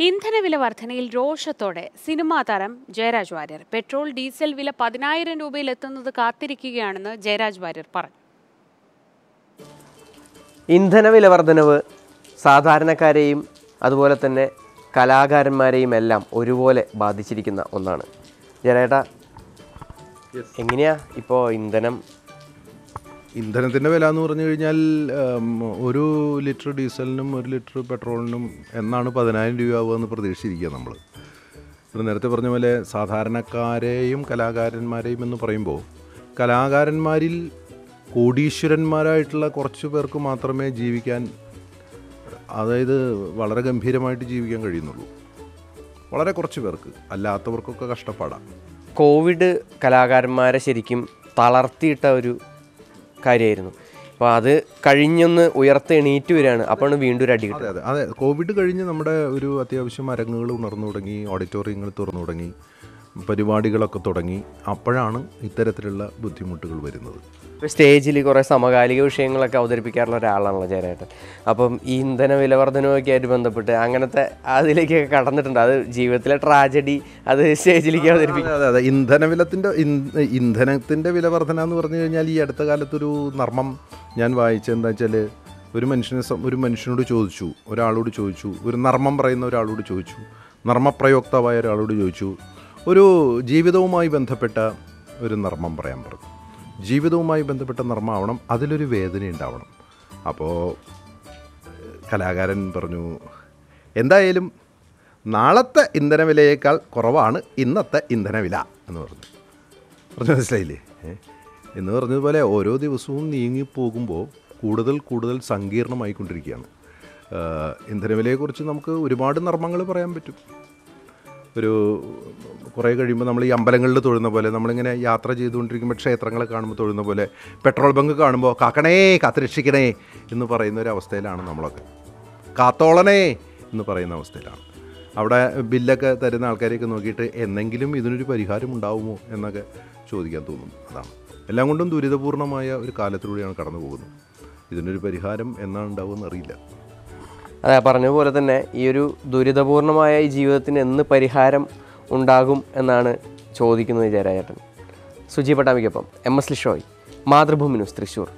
ഇന്ധനവില വർധനയിൽ രോഷത്തോടെ സിനിമാ താരം Jayaraj Warrier petrol diesel വില പതിനായിരം രൂപയിൽ എത്തുന്നത് കാത്തിരിക്കുകയാണെന്ന് ജയരാജ് വാര്യർ പറഞ്ഞു ഇന്ധന വില വർധനവ് സാധാരണക്കാരെയും അതുപോലെ തന്നെ കലാകാരന്മാരെയും എല്ലാം ഒരുപോലെ ബാധിച്ചിരിക്കുന്ന ഒന്നാണ് ജനേട്ടാ എങ്ങനെയാ ഇപ്പോൾ ഇന്ധനം ഇന്ധനത്തിൻ്റെ വില എന്ന് പറഞ്ഞു കഴിഞ്ഞാൽ ഉം, ഒരു ലിറ്റർ ഡീസലിനും ഒരു ലിറ്റർ പെട്രോളിനും എന്നാണ് പതിനായിരം രൂപയാവുക എന്ന് പ്രതീക്ഷിച്ചിരിക്കുക നമ്മൾ ഇപ്പോൾ നേരത്തെ പറഞ്ഞ പോലെ സാധാരണക്കാരെയും കലാകാരന്മാരെയും എന്ന് പറയുമ്പോൾ കലാകാരന്മാരിൽ കോടീശ്വരന്മാരായിട്ടുള്ള കുറച്ച് പേർക്ക് മാത്രമേ ജീവിക്കാൻ അതായത് വളരെ ഗംഭീരമായിട്ട് ജീവിക്കാൻ കഴിയുന്നുള്ളൂ വളരെ കുറച്ച് പേർക്ക് അല്ലാത്തവർക്കൊക്കെ കഷ്ടപ്പാടാണ് കോവിഡ് കലാകാരന്മാരെ ശരിക്കും തളർത്തിയിട്ട ഒരു കാര്യമായിരുന്നു അപ്പോൾ അത് കഴിഞ്ഞൊന്ന് ഉയർത്തെണീറ്റ് വരികയാണ് അപ്പോഴാണ് വീണ്ടും ഒരു അടി അതെ കിട്ടുന്നത് അതെ അതെ കോവിഡ് കഴിഞ്ഞ് നമ്മുടെ ഒരു അത്യാവശ്യം അരങ്ങുകൾ ഉണർന്നു തുടങ്ങി ഓഡിറ്റോറിയങ്ങൾ തുറന്നു തുടങ്ങി പരിപാടികളൊക്കെ തുടങ്ങി അപ്പോഴാണ് ഇത്തരത്തിലുള്ള ബുദ്ധിമുട്ടുകൾ വരുന്നത് ഇപ്പോൾ സ്റ്റേജിൽ കുറേ സമകാലിക വിഷയങ്ങളൊക്കെ അവതരിപ്പിക്കാറുള്ള ഒരാളാണല്ലോ ജയരാട്ടൻ അപ്പം ഈ ഇന്ധന വിലവർദ്ധനവുമൊക്കെ ആയിട്ട് ബന്ധപ്പെട്ട് അങ്ങനത്തെ അതിലേക്കൊക്കെ കടന്നിട്ടുണ്ട് അത് ജീവിതത്തിലെ ട്രാജഡി അത് സ്റ്റേജിലേക്ക് അവതരിപ്പിക്കും അതെ അതെ ഇന്ധനവിലത്തിൻ്റെ ഇന്ധനത്തിൻ്റെ വില വർധന എന്ന് പറഞ്ഞു കഴിഞ്ഞാൽ ഈ അടുത്ത കാലത്തൊരു നർമ്മം ഞാൻ വായിച്ചത് എന്താ വെച്ചാൽ ഒരു മനുഷ്യനെ സം- ഒരു മനുഷ്യനോട് ചോദിച്ചു ഒരാളോട് ചോദിച്ചു ഒരു നർമ്മം പറയുന്ന ഒരാളോട് ചോദിച്ചു നർമ്മപ്രയോക്താവായ ഒരാളോട് ചോദിച്ചു ഒരു ജീവിതവുമായി ബന്ധപ്പെട്ട ഒരു നർമ്മം പറയാൻ പറഞ്ഞു ജീവിതവുമായി ബന്ധപ്പെട്ട നർമ്മം ആവണം അതിലൊരു വേദന ഉണ്ടാവണം അപ്പോൾ കലാകാരൻ പറഞ്ഞു എന്തായാലും നാളത്തെ ഇന്ധനവിലയേക്കാൾ കുറവാണ് ഇന്നത്തെ ഇന്ധനവില എന്ന് പറഞ്ഞു പറഞ്ഞു മനസ്സിലായില്ലേ ഏ? എന്ന് പറഞ്ഞതുപോലെ ഓരോ ദിവസവും നീങ്ങി പോകുമ്പോൾ കൂടുതൽ കൂടുതൽ സങ്കീർണമായിക്കൊണ്ടിരിക്കുകയാണ് ആ, ഇന്ധനവിലയെക്കുറിച്ച് നമുക്ക് ഒരുപാട് നർമ്മങ്ങൾ പറയാൻ പറ്റും ഒരു കുറേ കഴിയുമ്പോൾ നമ്മൾ ഈ അമ്പലങ്ങളിൽ തൊഴുന്ന പോലെ നമ്മളിങ്ങനെ യാത്ര ചെയ്തുകൊണ്ടിരിക്കുമ്പോൾ ക്ഷേത്രങ്ങളെ കാണുമ്പോൾ തൊഴുന്ന പോലെ പെട്രോൾ ബങ്ക് കാണുമ്പോൾ കാക്കണേ കാത്തുരക്ഷിക്കണേ എന്ന് പറയുന്ന ഒരു അവസ്ഥയിലാണ് നമ്മളൊക്കെ കാത്തോളണേ എന്ന് പറയുന്ന അവസ്ഥയിലാണ് അവിടെ ബില്ലൊക്കെ തരുന്ന ആൾക്കാരെയൊക്കെ നോക്കിയിട്ട് എന്നെങ്കിലും ഇതിനൊരു പരിഹാരം ഉണ്ടാവുമോ എന്നൊക്കെ ചോദിക്കാൻ തോന്നുന്നു അതാണ് എല്ലാം കൊണ്ടും ദുരിതപൂർണമായ ഒരു കാലത്തിലൂടെയാണ് കടന്നു പോകുന്നത് ഇതിനൊരു പരിഹാരം എന്നാണ് ഉണ്ടാവുമെന്ന് അറിയില്ല അതെ പറഞ്ഞ പോലെ തന്നെ ഈ ഒരു ദുരിതപൂർണമായ ഈ ജീവിതത്തിന് എന്ന് പരിഹാരം ഉണ്ടാകും എന്നാണ് ചോദിക്കുന്നത് ജയരാജേട്ടൻ സുജി പട്ടാമിക്കൊപ്പം M S Lishoy Mathrubhumi news Thrissur